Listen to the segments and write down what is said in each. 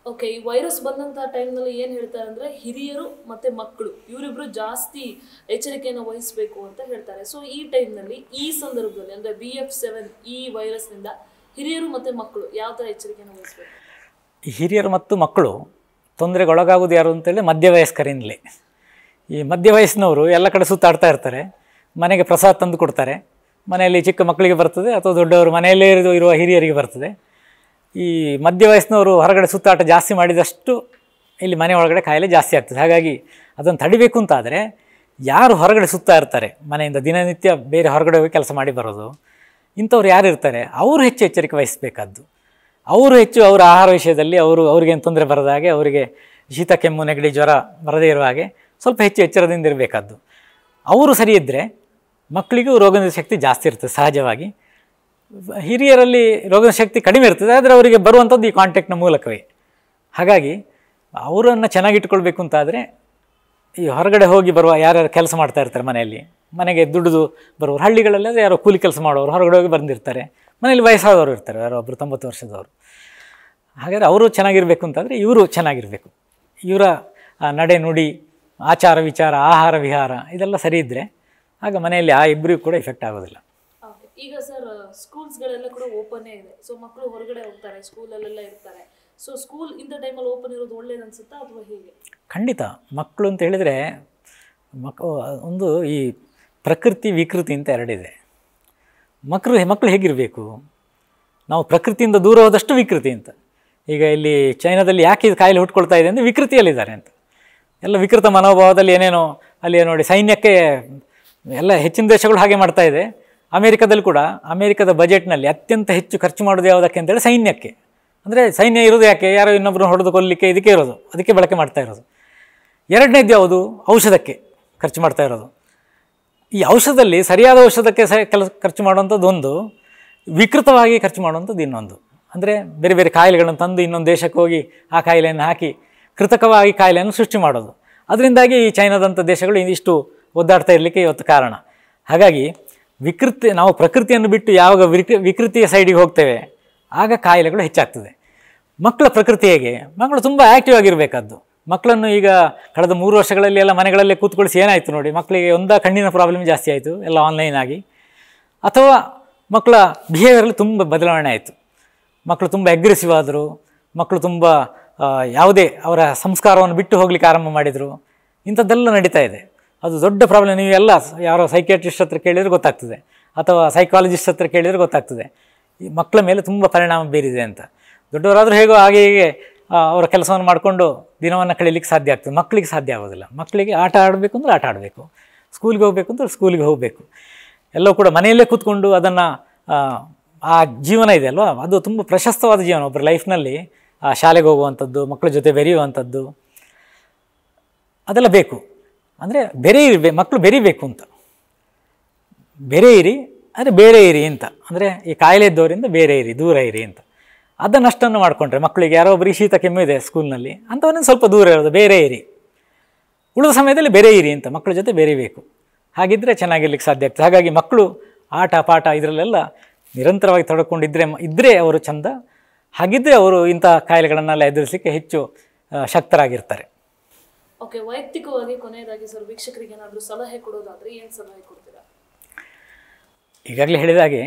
Okay ಈ virus ಬಂದಂತ ಟೈಮ್ನಲ್ಲಿ ಏನು ಹೇಳ್ತಾರೆ ಅಂದ್ರೆ ಹಿರಿಯರು ಮತ್ತೆ ಮಕ್ಕಳು ಇವರಿಬ್ರು ಜಾಸ್ತಿ ಎಚ್ಚರಿಕೆಯನ್ನು ವಹಿಸಬೇಕು ಅಂತ ಹೇಳ್ತಾರೆ ಸೊ ಈ ಟೈಮ್ನಲ್ಲಿ ಈ ಸಂದರ್ಭದಲ್ಲಿ ಅಂದ್ರೆ ಬಿ ಎಫ್ ಸೆವೆನ್ ಈ ವೈರಸ್ನಿಂದ ಹಿರಿಯರು ಮತ್ತೆ ಮಕ್ಕಳು ಯಾವ ಥರ ಎಚ್ಚರಿಕೆಯನ್ನು ವಹಿಸಬೇಕು ಈ ಹಿರಿಯರು ಮತ್ತು ಮಕ್ಕಳು ತೊಂದರೆಗೊಳಗಾಗೋದು ಯಾರು ಅಂತೇಳಿ ಮಧ್ಯವಯಸ್ಕರಿಂದಲೇ ಈ ಮಧ್ಯವಯಸ್ಸಿನವರು ಎಲ್ಲ ಕಡೆ ಸುತ್ತಾಡ್ತಾ ಇರ್ತಾರೆ ಮನೆಗೆ ಪ್ರಸಾದ ತಂದು ಕೊಡ್ತಾರೆ ಮನೆಯಲ್ಲಿ ಚಿಕ್ಕ ಮಕ್ಕಳಿಗೆ ಬರ್ತದೆ ಅಥವಾ ದೊಡ್ಡವರು ಮನೆಯಲ್ಲೇ ಇರುವ ಇರುವ ಹಿರಿಯರಿಗೆ ಬರ್ತದೆ ಈ ಮಧ್ಯವಯಸ್ಸಿನವರು ಹೊರಗಡೆ ಸುತ್ತಾಟ ಜಾಸ್ತಿ ಮಾಡಿದಷ್ಟು ಇಲ್ಲಿ ಮನೆ ಒಳಗಡೆ ಕಾಯಿಲೆ ಜಾಸ್ತಿ ಆಗ್ತದೆ ಹಾಗಾಗಿ ಅದನ್ನು ತಡಿಬೇಕು ಅಂತಾದರೆ ಯಾರು ಹೊರಗಡೆ ಸುತ್ತಾ ಇರ್ತಾರೆ ಮನೆಯಿಂದ ದಿನನಿತ್ಯ ಬೇರೆ ಹೊರಗಡೆ ಹೋಗಿ ಕೆಲಸ ಮಾಡಿ ಬರೋದು ಇಂಥವ್ರು ಯಾರು ಇರ್ತಾರೆ ಅವರು ಹೆಚ್ಚು ಎಚ್ಚರಿಕೆ ವಹಿಸಬೇಕಾದ್ದು ಅವರು ಹೆಚ್ಚು ಅವರ ಆಹಾರ ವಿಷಯದಲ್ಲಿ ಅವರು ಅವ್ರಿಗೇನು ತೊಂದರೆ ಬರದ ಹಾಗೆ ಅವರಿಗೆ ಶೀತ ಕೆಮ್ಮು ನೆಗಡಿ ಜ್ವರ ಬರದೇ ಇರುವ ಹಾಗೆ ಸ್ವಲ್ಪ ಹೆಚ್ಚು ಎಚ್ಚರದಿಂದ ಇರಬೇಕಾದ್ದು ಅವರು ಸರಿ ಇದ್ದರೆ ಮಕ್ಕಳಿಗೂ ರೋಗದ ಶಕ್ತಿ ಜಾಸ್ತಿ ಇರ್ತದೆ ಸಹಜವಾಗಿ ಹಿರಿಯರಲ್ಲಿ ರೋಗದ ಶಕ್ತಿ ಕಡಿಮೆ ಇರ್ತದೆ ಆದರೆ ಅವರಿಗೆ ಬರುವಂಥದ್ದು ಈ ಕಾಂಟ್ಯಾಕ್ಟ್ನ ಮೂಲಕವೇ ಹಾಗಾಗಿ ಅವರನ್ನು ಚೆನ್ನಾಗಿಟ್ಕೊಳ್ಬೇಕು ಅಂತಾದರೆ ಈ ಹೊರಗಡೆ ಹೋಗಿ ಬರುವ ಯಾರ್ಯಾರು ಕೆಲಸ ಮಾಡ್ತಾ ಇರ್ತಾರೆ ಮನೆಯಲ್ಲಿ ಮನೆಗೆ ದುಡಿದು ಬರೋರು ಹಳ್ಳಿಗಳಲ್ಲಾದ್ರೆ ಯಾರೋ ಕೂಲಿ ಕೆಲಸ ಮಾಡೋರು ಹೊರಗಡೆ ಹೋಗಿ ಬಂದಿರ್ತಾರೆ ಮನೇಲಿ ವಯಸ್ಸಾದವರು ಇರ್ತಾರೆ ಯಾರೋ ಒಬ್ಬರು ತೊಂಬತ್ತು ವರ್ಷದವರು ಹಾಗಾದರೆ ಅವರು ಚೆನ್ನಾಗಿರಬೇಕು ಅಂತಂದರೆ ಇವರು ಚೆನ್ನಾಗಿರಬೇಕು ಇವರ ಆ, ನಡೆ ನುಡಿ ಆಚಾರ ವಿಚಾರ ಆಹಾರ ವಿಹಾರ ಇದೆಲ್ಲ ಸರಿ ಇದ್ದರೆ ಆಗ ಮನೆಯಲ್ಲಿ ಆ ಇಬ್ಬರಿಗೂ ಕೂಡ ಇಫೆಕ್ಟ್ ಆಗೋದಿಲ್ಲ Okay. ಈಗ ಸರ್ ಸ್ಕೂಲ್ಸ್ಗಳೆಲ್ಲ ಕೂಡ ಓಪನ್ನೇ ಇದೆ ಸೊ ಮಕ್ಕಳು ಹೊರಗಡೆ ಹೋಗ್ತಾರೆ ಸ್ಕೂಲಲ್ಲೆಲ್ಲ ಇರ್ತಾರೆ ಸೊ ಸ್ಕೂಲ್ ಇಂಥ ಟೈಮಲ್ಲಿ ಓಪನ್ ಇರೋದು ಒಳ್ಳೇದು ಅನ್ಸುತ್ತಾ ಅಥವಾ ಹೇಗೆ ಖಂಡಿತ ಮಕ್ಕಳು ಅಂತ ಹೇಳಿದರೆ ಮಕ್ ಒಂದು ಈ ಪ್ರಕೃತಿ ವಿಕೃತಿ ಅಂತ ಎರಡಿದೆ ಮಕ್ಕಳು ಮಕ್ಕಳು ಹೇಗಿರಬೇಕು ನಾವು ಪ್ರಕೃತಿಯಿಂದ ದೂರ ಹೋದಷ್ಟು ವಿಕೃತಿ ಅಂತ ಈಗ ಇಲ್ಲಿ ಚೈನಾದಲ್ಲಿ ಯಾಕೆ ಇದು ಕಾಯಿಲೆ ಹುಟ್ಕೊಳ್ತಾ ಇದೆ ಅಂದರೆ ವಿಕೃತಿಯಲ್ಲಿದ್ದಾರೆ ಅಂತ ಎಲ್ಲ ವಿಕೃತ ಮನೋಭಾವದಲ್ಲಿ ಏನೇನೋ ಅಲ್ಲಿ ನೋಡಿ ಸೈನ್ಯಕ್ಕೆ ಎಲ್ಲ ಹೆಚ್ಚಿನ ದೇಶಗಳು ಹಾಗೆ ಮಾಡ್ತಾ ಇದೆ ಅಮೇರಿಕದಲ್ಲಿ ಕೂಡ ಅಮೇರಿಕದ ಬಜೆಟ್ನಲ್ಲಿ ಅತ್ಯಂತ ಹೆಚ್ಚು ಖರ್ಚು ಮಾಡೋದು ಯಾವುದಕ್ಕೆ ಅಂತೇಳಿ ಸೈನ್ಯಕ್ಕೆ ಅಂದರೆ ಸೈನ್ಯ ಇರೋದು ಯಾಕೆ ಯಾರೋ ಇನ್ನೊಬ್ಬರನ್ನ ಹೊಡೆದು ಕೊಲ್ಲಲಿಕ್ಕೆ ಇದಕ್ಕೆ ಇರೋದು ಅದಕ್ಕೆ ಬಳಕೆ ಮಾಡ್ತಾ ಇರೋದು ಎರಡನೇದು ಯಾವುದು ಔಷಧಕ್ಕೆ ಖರ್ಚು ಮಾಡ್ತಾ ಇರೋದು ಈ ಔಷಧದಲ್ಲಿ ಸರಿಯಾದ ಔಷಧಕ್ಕೆ ಸ ಕೆಲಸ ಖರ್ಚು ಮಾಡುವಂಥದ್ದು ಒಂದು ವಿಕೃತವಾಗಿ ಖರ್ಚು ಮಾಡುವಂಥದ್ದು ಇನ್ನೊಂದು ಅಂದರೆ ಬೇರೆ ಬೇರೆ ಕಾಯಿಲೆಗಳನ್ನು ತಂದು ಇನ್ನೊಂದು ದೇಶಕ್ಕೆ ಹೋಗಿ ಆ ಕಾಯಿಲೆಯನ್ನು ಹಾಕಿ ಕೃತಕವಾಗಿ ಕಾಯಿಲೆಯನ್ನು ಸೃಷ್ಟಿ ಮಾಡೋದು ಅದರಿಂದಾಗಿ ಈ ಚೈನಾದಂಥ ದೇಶಗಳು ಇಷ್ಟು ಒದ್ದಾಡ್ತಾ ಇರಲಿಕ್ಕೆ ಇವತ್ತು ಕಾರಣ ಹಾಗಾಗಿ ವಿಕೃತಿ ನಾವು ಪ್ರಕೃತಿಯನ್ನು ಬಿಟ್ಟು ಯಾವಾಗ ವಿಕೃ ವಿಕೃತಿಯ ಸೈಡಿಗೆ ಹೋಗ್ತೇವೆ ಆಗ ಕಾಯಿಲೆಗಳು ಹೆಚ್ಚಾಗ್ತದೆ ಮಕ್ಕಳ ಪ್ರಕೃತಿ ಹೇಗೆ ಮಕ್ಕಳು ತುಂಬ ಆ್ಯಕ್ಟಿವ್ ಆಗಿರಬೇಕಾದ್ದು ಮಕ್ಕಳನ್ನು ಈಗ ಕಳೆದ ಮೂರು ವರ್ಷಗಳಲ್ಲಿ ಎಲ್ಲ ಮನೆಗಳಲ್ಲೇ ಕೂತ್ಕೊಳಿಸಿ ಏನಾಯಿತು ನೋಡಿ ಮಕ್ಕಳಿಗೆ ಒಂದ ಕಣ್ಣಿನ ಪ್ರಾಬ್ಲಮ್ ಜಾಸ್ತಿ ಆಯಿತು ಎಲ್ಲ ಆನ್ಲೈನ್ ಆಗಿ ಅಥವಾ ಮಕ್ಕಳ ಬಿಹೇವಿಯರಲ್ಲಿ ತುಂಬ ಬದಲಾವಣೆ ಆಯಿತು ಮಕ್ಕಳು ತುಂಬ ಅಗ್ರೆಸಿವ್ ಆದರು ಮಕ್ಕಳು ತುಂಬ ಆ, ಯಾವುದೇ ಅವರ ಸಂಸ್ಕಾರವನ್ನು ಬಿಟ್ಟು ಹೋಗ್ಲಿಕ್ಕೆ ಆರಂಭ ಮಾಡಿದರು ಇಂಥದ್ದೆಲ್ಲ ನಡೀತಾ ಇದೆ ಅದು ದೊಡ್ಡ ಪ್ರಾಬ್ಲಮ್ ನೀವು ಎಲ್ಲ ಯಾರೋ ಸೈಕಿಯಾಟ್ರಿಸ್ಟ್ ಹತ್ರ ಕೇಳಿದರೆ ಗೊತ್ತಾಗ್ತದೆ ಅಥವಾ ಸೈಕಾಲಜಿಸ್ಟ್ ಹತ್ರ ಕೇಳಿದರೆ ಗೊತ್ತಾಗ್ತದೆ ಈ ಮಕ್ಕಳ ಮೇಲೆ ತುಂಬ ಪರಿಣಾಮ ಬೀರಿದೆ ಅಂತ ದೊಡ್ಡವರಾದರೂ ಹೇಗೋ ಹಾಗೆ ಹೀಗೆ ಆ, ಅವರ ಕೆಲಸವನ್ನು ಮಾಡಿಕೊಂಡು ದಿನವನ್ನು ಕಳೀಲಿಕ್ಕೆ ಸಾಧ್ಯ ಆಗ್ತದೆ ಮಕ್ಕಳಿಗೆ ಸಾಧ್ಯ ಆಗೋದಿಲ್ಲ ಮಕ್ಕಳಿಗೆ ಆಟ ಆಡಬೇಕು ಅಂದರೆ ಆಟ ಆಡಬೇಕು ಸ್ಕೂಲ್ಗೆ ಹೋಗಬೇಕು ಅಂದರೆ ಸ್ಕೂಲಿಗೆ ಹೋಗಬೇಕು ಎಲ್ಲವೂ ಕೂಡ ಮನೆಯಲ್ಲೇ ಕೂತ್ಕೊಂಡು ಅದನ್ನು ಆ ಜೀವನ ಇದೆ ಅಲ್ವಾ ಅದು ತುಂಬ ಪ್ರಶಸ್ತವಾದ ಜೀವನ ಒಬ್ಬರ ಲೈಫ್ನಲ್ಲಿ ಆ ಶಾಲೆಗೆ ಹೋಗುವಂಥದ್ದು ಮಕ್ಕಳ ಜೊತೆ ಬೆರೆಯುವಂಥದ್ದು ಅದೆಲ್ಲ ಬೇಕು ಅಂದರೆ ಬೆರೆ ಇರಬೇ ಮಕ್ಕಳು ಬೆರಿಬೇಕು ಅಂತ ಬೆರೆ ಇರಿ ಅಂದರೆ ಬೇರೆ ಇರಿ ಅಂತ ಅಂದರೆ ಈ ಕಾಯಿಲೆ ಇದ್ದವರಿಂದ ಬೇರೆ ಇರಿ ದೂರ ಇರಿ ಅಂತ ಅದನ್ನಷ್ಟನ್ನು ಮಾಡಿಕೊಂಡ್ರೆ ಮಕ್ಕಳಿಗೆ ಯಾರೋ ಒಬ್ಬರಿಗೆ ಶೀತ ಕೆಮ್ಮು ಇದೆ ಸ್ಕೂಲ್ನಲ್ಲಿ ಅಂಥವರಿಂದ ಸ್ವಲ್ಪ ದೂರ ಇರೋದು ಬೇರೆ ಇರಿ ಉಳಿದ ಸಮಯದಲ್ಲಿ ಬೇರೆ ಇರಿ ಅಂತ ಮಕ್ಕಳ ಜೊತೆ ಬೆರಿಬೇಕು ಹಾಗಿದ್ದರೆ ಚೆನ್ನಾಗಿರ್ಲಿಕ್ಕೆ ಸಾಧ್ಯ ಆಗ್ತದೆ ಹಾಗಾಗಿ ಮಕ್ಕಳು ಆಟ ಪಾಠ ಇದರಲ್ಲೆಲ್ಲ ನಿರಂತರವಾಗಿ ತೊಡಕೊಂಡಿದ್ದರೆ ಇದ್ದರೆ ಅವರು ಚಂದ ಹಾಗಿದ್ದರೆ ಅವರು ಇಂಥ ಕಾಯಿಲೆಗಳನ್ನೆಲ್ಲ ಎದುರಿಸಲಿಕ್ಕೆ ಹೆಚ್ಚು ಆ, ಶಕ್ತರಾಗಿರ್ತಾರೆ ಓಕೆ ವೈಯಕ್ತಿಕವಾಗಿ ಕೊನೆಯದಾಗಿ ಸರ್ ವೀಕ್ಷಕರಿಗೆ ಏನಾದರೂ ಸಲಹೆ ಕೊಡೋದಾದ್ರೆ ಏನು ಸಲಹೆ ಕೊಡ್ತೀರಾ ಈಗಾಗಲೇ ಹೇಳಿದ ಹಾಗೆ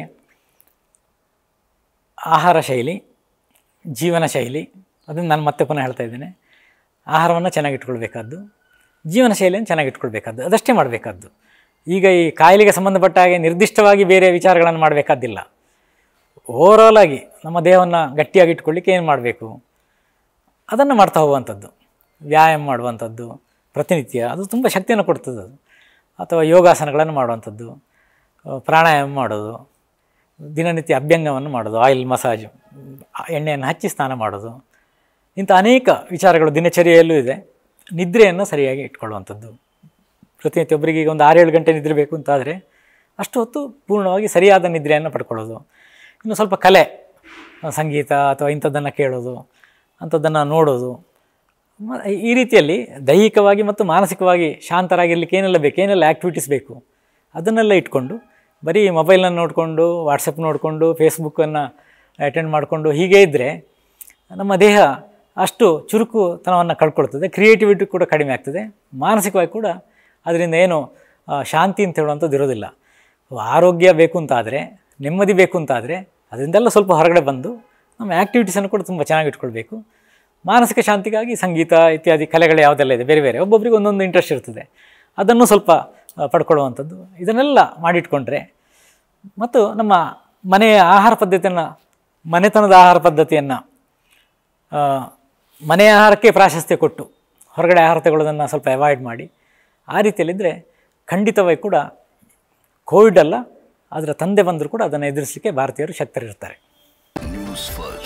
ಆಹಾರ ಶೈಲಿ ಜೀವನ ಶೈಲಿ ಅದನ್ನು ನಾನು ಮತ್ತೆ ಪುನಃ ಹೇಳ್ತಾ ಇದ್ದೇನೆ ಆಹಾರವನ್ನು ಚೆನ್ನಾಗಿಟ್ಕೊಳ್ಬೇಕಾದ್ದು ಜೀವನ ಶೈಲಿಯನ್ನು ಚೆನ್ನಾಗಿಟ್ಕೊಳ್ಬೇಕಾದ್ದು ಅದಷ್ಟೇ ಮಾಡಬೇಕಾದ್ದು ಈಗ ಈ ಕಾಯಿಲೆಗೆ ಸಂಬಂಧಪಟ್ಟ ಹಾಗೆ ನಿರ್ದಿಷ್ಟವಾಗಿ ಬೇರೆ ವಿಚಾರಗಳನ್ನು ಮಾಡಬೇಕಾದ್ದಿಲ್ಲ ಓವರಾಲ್ ಆಗಿ ನಮ್ಮ ದೇಹವನ್ನು ಗಟ್ಟಿಯಾಗಿ ಇಟ್ಕೊಳ್ಳಿಕ್ಕೆ ಏನು ಮಾಡಬೇಕು ಅದನ್ನು ಮಾಡ್ತಾ ಹೋಗುವಂಥದ್ದು ವ್ಯಾಯಾಮ ಮಾಡುವಂಥದ್ದು ಪ್ರತಿನಿತ್ಯ ಅದು ತುಂಬ ಶಕ್ತಿಯನ್ನು ಕೊಡ್ತದೆ ಅದು ಅಥವಾ ಯೋಗಾಸನಗಳನ್ನು ಮಾಡುವಂಥದ್ದು ಆ, ಪ್ರಾಣಾಯಾಮ ಮಾಡೋದು ದಿನನಿತ್ಯ ಅಭ್ಯಂಗವನ್ನು ಮಾಡೋದು ಆಯಿಲ್ ಮಸಾಜು ಆ ಎಣ್ಣೆಯನ್ನು ಹಚ್ಚಿ ಸ್ನಾನ ಮಾಡೋದು ಇಂಥ ಅನೇಕ ವಿಚಾರಗಳು ದಿನಚರಿಯಲ್ಲೂ ಇದೆ ನಿದ್ರೆಯನ್ನು ಸರಿಯಾಗಿ ಇಟ್ಕೊಳ್ಳುವಂಥದ್ದು ಪ್ರತಿನಿತ್ಯ ಒಬ್ಬರಿಗೆ ಈಗ ಒಂದು ಆರೇಳು ಗಂಟೆ ನಿದ್ರೆ ಬೇಕು ಅಂತಾದರೆ ಅಷ್ಟು ಹೊತ್ತು ಪೂರ್ಣವಾಗಿ ಸರಿಯಾದ ನಿದ್ರೆಯನ್ನು ಪಡ್ಕೊಳ್ಳೋದು ಇನ್ನು ಸ್ವಲ್ಪ ಕಲೆ ಆ, ಸಂಗೀತ ಅಥವಾ ಇಂಥದ್ದನ್ನು ಕೇಳೋದು ಅಂಥದ್ದನ್ನು ನೋಡೋದು ಮ- ಈ ರೀತಿಯಲ್ಲಿ ದೈಹಿಕವಾಗಿ ಮತ್ತು ಮಾನಸಿಕವಾಗಿ ಶಾಂತರಾಗಿರ್ಲಿಕ್ಕೆ ಏನೆಲ್ಲ ಬೇಕು ಏನೆಲ್ಲ ಆ್ಯಕ್ಟಿವಿಟೀಸ್ ಬೇಕು ಅದನ್ನೆಲ್ಲ ಇಟ್ಕೊಂಡು ಬರೀ ಮೊಬೈಲನ್ನು ನೋಡಿಕೊಂಡು ವಾಟ್ಸಪ್ ನೋಡಿಕೊಂಡು ಫೇಸ್ಬುಕ್ಕನ್ನು ಅಟೆಂಡ್ ಮಾಡಿಕೊಂಡು ಹೀಗೆ ಇದ್ದರೆ ನಮ್ಮ ದೇಹ ಅಷ್ಟು ಚುರುಕುತನವನ್ನು ಕಳ್ಕೊಳ್ತದೆ ಕ್ರಿಯೇಟಿವಿಟಿ ಕೂಡ ಕಡಿಮೆ ಆಗ್ತದೆ ಮಾನಸಿಕವಾಗಿ ಕೂಡ ಅದರಿಂದ ಏನು ಆ, ಶಾಂತಿ ಅಂತ ಹೇಳುವಂಥದ್ದು ಇರೋದಿಲ್ಲ ಆರೋಗ್ಯ ಬೇಕು ಅಂತಾದರೆ ನೆಮ್ಮದಿ ಬೇಕು ಅಂತಾದರೆ ಅದರಿಂದೆಲ್ಲ ಸ್ವಲ್ಪ ಹೊರಗಡೆ ಬಂದು ನಮ್ಮ ಆ್ಯಕ್ಟಿವಿಟೀಸನ್ನು ಕೂಡ ತುಂಬ ಚೆನ್ನಾಗಿ ಇಟ್ಕೊಳ್ಬೇಕು ಮಾನಸಿಕ ಶಾಂತಿಗಾಗಿ ಸಂಗೀತ ಇತ್ಯಾದಿ ಕಲೆಗಳು ಯಾವುದೆಲ್ಲ ಇದೆ ಬೇರೆ ಬೇರೆ ಒಬ್ಬೊಬ್ಬರಿಗೆ ಒಂದೊಂದು ಇಂಟ್ರೆಸ್ಟ್ ಇರ್ತದೆ ಅದನ್ನು ಸ್ವಲ್ಪ ಆ, ಪಡ್ಕೊಳ್ಳುವಂಥದ್ದು ಇದನ್ನೆಲ್ಲ ಮಾಡಿಟ್ಕೊಂಡ್ರೆ ಮತ್ತು ನಮ್ಮ ಮನೆಯ ಆಹಾರ ಪದ್ಧತಿಯನ್ನು ಮನೆತನದ ಆಹಾರ ಪದ್ಧತಿಯನ್ನು ಮನೆಯ ಆಹಾರಕ್ಕೆ ಪ್ರಾಶಸ್ತ್ಯ ಕೊಟ್ಟು ಹೊರಗಡೆ ಆಹಾರ ತಗೊಳ್ಳೋದನ್ನು ಸ್ವಲ್ಪ ಅವಾಯ್ಡ್ ಮಾಡಿ ಆ ರೀತಿಯಲ್ಲಿದ್ದರೆ ಖಂಡಿತವಾಗಿ ಕೂಡ ಕೋವಿಡ್ ಅಲ್ಲ ಅದರ ತಂದೆ ಬಂದರೂ ಕೂಡ ಅದನ್ನು ಎದುರಿಸಲಿಕ್ಕೆ ಭಾರತೀಯರು ಶಕ್ತರಿರ್ತಾರೆ ನ್ಯೂಸ್ ಫಸ್ಟ್